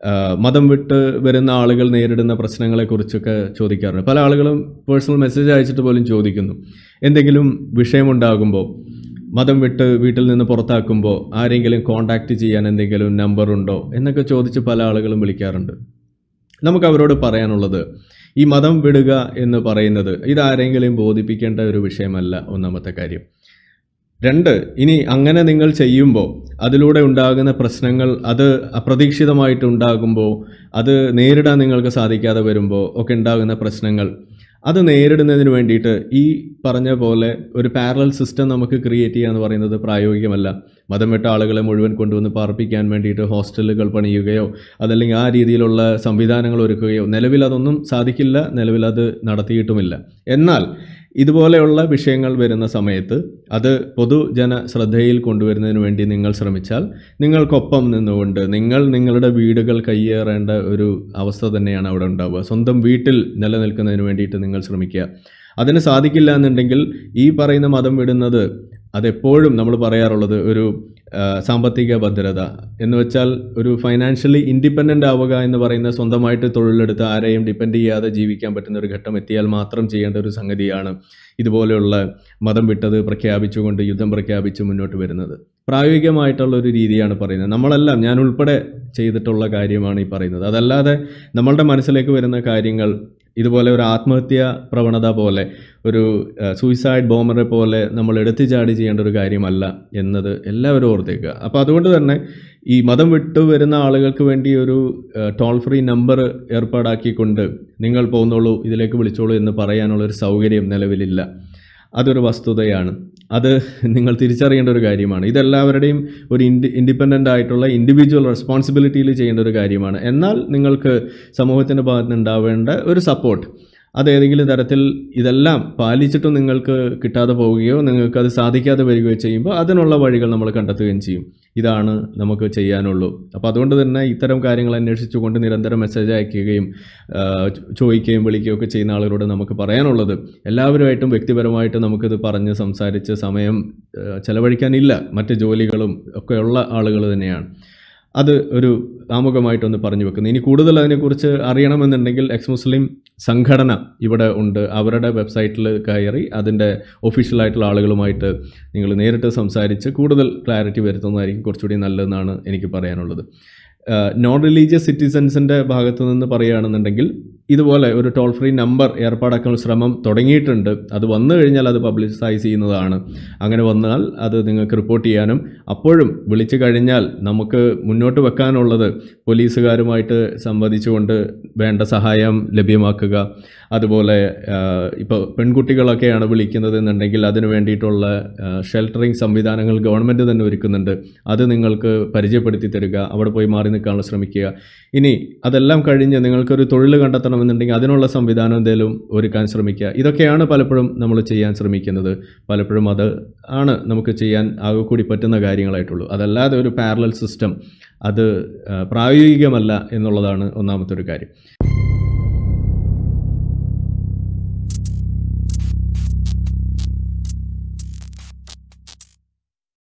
ആ, മതം വിട്ട് വരുന്ന ആളുകൾ നേരിടുന്ന പ്രശ്നങ്ങളെക്കുറിച്ചൊക്കെ ചോദിക്കാറുണ്ട് പല ആളുകളും പേഴ്സണൽ മെസ്സേജ് അയച്ചിട്ട് പോലും ചോദിക്കുന്നു എന്തെങ്കിലും വിഷയമുണ്ടാകുമ്പോൾ മതം വിട്ട് വീട്ടിൽ നിന്ന് പുറത്താക്കുമ്പോൾ ആരെങ്കിലും കോണ്ടാക്റ്റ് ചെയ്യാൻ എന്തെങ്കിലും നമ്പർ ഉണ്ടോ എന്നൊക്കെ ചോദിച്ച് പല ആളുകളും വിളിക്കാറുണ്ട് നമുക്ക് അവരോട് പറയാനുള്ളത് ഈ മതം വിടുക എന്ന് പറയുന്നത് ഇതാരെങ്കിലും ബോധിപ്പിക്കേണ്ട ഒരു വിഷയമല്ല ഒന്നാമത്തെ കാര്യം രണ്ട് ഇനി അങ്ങനെ നിങ്ങൾ ചെയ്യുമ്പോൾ അതിലൂടെ ഉണ്ടാകുന്ന പ്രശ്നങ്ങൾ അത് അപ്രതീക്ഷിതമായിട്ട് ഉണ്ടാകുമ്പോൾ അത് നേരിടാൻ നിങ്ങൾക്ക് സാധിക്കാതെ വരുമ്പോൾ ഒക്കെ ഉണ്ടാകുന്ന പ്രശ്നങ്ങൾ അത് നേരിടുന്നതിന് വേണ്ടിയിട്ട് ഈ പറഞ്ഞ പോലെ ഒരു പാരലൽ സിസ്റ്റം നമുക്ക് ക്രിയേറ്റ് ചെയ്യുക എന്ന് പറയുന്നത് പ്രായോഗികമല്ല മതം വിട്ട ആളുകളെ മുഴുവൻ കൊണ്ടുവന്ന് പാർപ്പിക്കാൻ വേണ്ടിയിട്ട് ഹോസ്റ്റലുകൾ പണിയുകയോ അതല്ലെങ്കിൽ ആ രീതിയിലുള്ള സംവിധാനങ്ങൾ ഒരുക്കുകയോ നിലവിൽ അതൊന്നും സാധിക്കില്ല നിലവിൽ അത് നടത്തിയിട്ടുമില്ല എന്നാൽ ഇതുപോലെയുള്ള വിഷയങ്ങൾ വരുന്ന സമയത്ത് അത് പൊതുജന ശ്രദ്ധയിൽ കൊണ്ടുവരുന്നതിന് വേണ്ടി നിങ്ങൾ ശ്രമിച്ചാൽ നിങ്ങൾക്കൊപ്പം നിന്നുകൊണ്ട് നിങ്ങൾ നിങ്ങളുടെ വീടുകൾ കയ്യേറേണ്ട ഒരു അവസ്ഥ തന്നെയാണ് അവിടെ ഉണ്ടാവുക സ്വന്തം വീട്ടിൽ നിലനിൽക്കുന്നതിന് വേണ്ടിയിട്ട് നിങ്ങൾ ശ്രമിക്കുക അതിന് സാധിക്കില്ല എന്നുണ്ടെങ്കിൽ ഈ പറയുന്ന മതം വിടുന്നത് അതെപ്പോഴും നമ്മൾ പറയാറുള്ളത് ഒരു ആ, സാമ്പത്തിക ഭദ്രത എന്ന് വെച്ചാൽ ഒരു ഫൈനാൻഷ്യലി ഇൻഡിപെൻഡൻ്റ് ആവുക എന്ന് പറയുന്ന സ്വന്തമായിട്ട് തൊഴിലെടുത്ത് ആരെയും ഡിപ്പെൻഡ് ചെയ്യാതെ ജീവിക്കാൻ പറ്റുന്ന ഒരു ഘട്ടം എത്തിയാൽ മാത്രം ചെയ്യേണ്ട ഒരു സംഗതിയാണ് ഇതുപോലെയുള്ള മതം വിട്ടത് പ്രഖ്യാപിച്ചുകൊണ്ട് യുദ്ധം പ്രഖ്യാപിച്ച് മുന്നോട്ട് വരുന്നത് പ്രായോഗികമായിട്ടുള്ള ഒരു രീതിയാണ് പറയുന്നത് നമ്മളെല്ലാം ഞാൻ ഉൾപ്പെടെ ചെയ്തിട്ടുള്ള കാര്യമാണ് ഈ പറയുന്നത് അതല്ലാതെ നമ്മളുടെ മനസ്സിലേക്ക് വരുന്ന കാര്യങ്ങൾ ഇതുപോലെ ഒരു ആത്മഹത്യ പ്രവണത പോലെ ഒരു സൂയിസൈഡ് ബോംബറെ പോലെ നമ്മൾ എടുത്തു ചാടി ചെയ്യേണ്ട ഒരു കാര്യമല്ല എന്നത് എല്ലാവരും ഓർത്തേക്കുക അപ്പോൾ അതുകൊണ്ട് തന്നെ ഈ മതം വിട്ടു വരുന്ന ആളുകൾക്ക് വേണ്ടി ഒരു ടോൾ ഫ്രീ നമ്പർ ഏർപ്പാടാക്കിക്കൊണ്ട് നിങ്ങൾ പോകുന്നുള്ളൂ ഇതിലേക്ക് വിളിച്ചോളൂ എന്ന് പറയാനുള്ള ഒരു സൗകര്യം നിലവിലില്ല അതൊരു വസ്തുതയാണ് അത് നിങ്ങൾ തിരിച്ചറിയേണ്ട ഒരു കാര്യമാണ് ഇതെല്ലാവരുടെയും ഒരു ഇൻഡി ഇൻഡിപെൻഡൻ്റ് ആയിട്ടുള്ള ഇൻഡിവിജ്വൽ റെസ്പോൺസിബിലിറ്റിയിൽ ചെയ്യേണ്ട ഒരു കാര്യമാണ് എന്നാൽ നിങ്ങൾക്ക് സമൂഹത്തിൻ്റെ ഭാഗത്ത് നിന്ന് ഉണ്ടാവേണ്ട ഒരു സപ്പോർട്ട് അത് ഏതെങ്കിലും തരത്തിൽ ഇതെല്ലാം പാലിച്ചിട്ടും നിങ്ങൾക്ക് കിട്ടാതെ പോവുകയോ നിങ്ങൾക്ക് അത് സാധിക്കാതെ വരികയോ ചെയ്യുമ്പോൾ അതിനുള്ള വഴികൾ നമ്മൾ കണ്ടെത്തുകയും ചെയ്യും ഇതാണ് നമുക്ക് ചെയ്യാനുള്ളൂ അപ്പോൾ അതുകൊണ്ട് തന്നെ ഇത്തരം കാര്യങ്ങൾ അന്വേഷിച്ചുകൊണ്ട് നിരന്തരം മെസ്സേജ് അയക്കുകയും ആ, ചോ- ചോദിക്കുകയും വിളിക്കുകയും ഒക്കെ ചെയ്യുന്ന ആളുകളോട് നമുക്ക് പറയാനുള്ളത് എല്ലാവരുമായിട്ടും വ്യക്തിപരമായിട്ട് നമുക്കിത് പറഞ്ഞ് സംസാരിച്ച് സമയം ആ, ചെലവഴിക്കാനില്ല മറ്റ് ജോലികളും ഒക്കെ ഉള്ള ആളുകൾ തന്നെയാണ് അത് ഒരു ആമുഖമായിട്ടൊന്ന് പറഞ്ഞു വെക്കുന്നു ഇനി കൂടുതൽ അതിനെക്കുറിച്ച് അറിയണമെന്നുണ്ടെങ്കിൽ എക്സ് മുസ്ലിം സംഘടന ഇവിടെ ഉണ്ട് അവരുടെ വെബ്സൈറ്റിൽ കയറി അതിൻ്റെ ഒഫീഷ്യലായിട്ടുള്ള ആളുകളുമായിട്ട് നിങ്ങൾ നേരിട്ട് സംസാരിച്ച് കൂടുതൽ ക്ലാരിറ്റി വരുത്തുന്നതായിരിക്കും കുറച്ചുകൂടി നല്ലതെന്നാണ് എനിക്ക് പറയാനുള്ളത് നോൺ റിലീജിയസ് സിറ്റിസൻസിൻ്റെ ഭാഗത്ത് നിന്ന് പറയുകയാണെന്നുണ്ടെങ്കിൽ ഇതുപോലെ ഒരു ടോൾ ഫ്രീ നമ്പർ ഏർപ്പാടാക്കാനുള്ള ശ്രമം തുടങ്ങിയിട്ടുണ്ട് അത് വന്നു കഴിഞ്ഞാൽ അത് പബ്ലിസൈസ് ചെയ്യുന്നതാണ് അങ്ങനെ വന്നാൽ അത് നിങ്ങൾക്ക് റിപ്പോർട്ട് ചെയ്യാനും അപ്പോഴും വിളിച്ചു കഴിഞ്ഞാൽ നമുക്ക് മുന്നോട്ട് വെക്കാനുള്ളത് പോലീസുകാരുമായിട്ട് സംവദിച്ചുകൊണ്ട് വേണ്ട സഹായം ലഭ്യമാക്കുക അതുപോലെ ഇപ്പോൾ പെൺകുട്ടികളൊക്കെയാണ് വിളിക്കുന്നത് എന്നുണ്ടെങ്കിൽ അതിന് വേണ്ടിയിട്ടുള്ള ഷെൽട്ടറിങ് സംവിധാനങ്ങൾ ഗവൺമെൻറ് തന്നെ ഒരുക്കുന്നുണ്ട് അത് നിങ്ങൾക്ക് പരിചയപ്പെടുത്തി തരിക അവിടെ പോയി മാറി നിൽക്കാനുള്ള ശ്രമിക്കുക ഇനി അതെല്ലാം കഴിഞ്ഞ് നിങ്ങൾക്കൊരു തൊഴിൽ കണ്ടെത്തണമെന്നുണ്ടെങ്കിൽ അതിനുള്ള സംവിധാനം എന്തെങ്കിലും ഒരുക്കാൻ ശ്രമിക്കുക ഇതൊക്കെയാണ് പലപ്പോഴും നമ്മൾ ചെയ്യാൻ ശ്രമിക്കുന്നത് പലപ്പോഴും അത് ആണ് നമുക്ക് ചെയ്യാൻ ആകെ കൂടി പറ്റുന്ന കാര്യങ്ങളായിട്ടുള്ളൂ അതല്ലാതെ ഒരു പാരലൽ സിസ്റ്റം അത് ആ, പ്രായോഗികമല്ല എന്നുള്ളതാണ് ഒന്നാമത്തെ ഒരു കാര്യം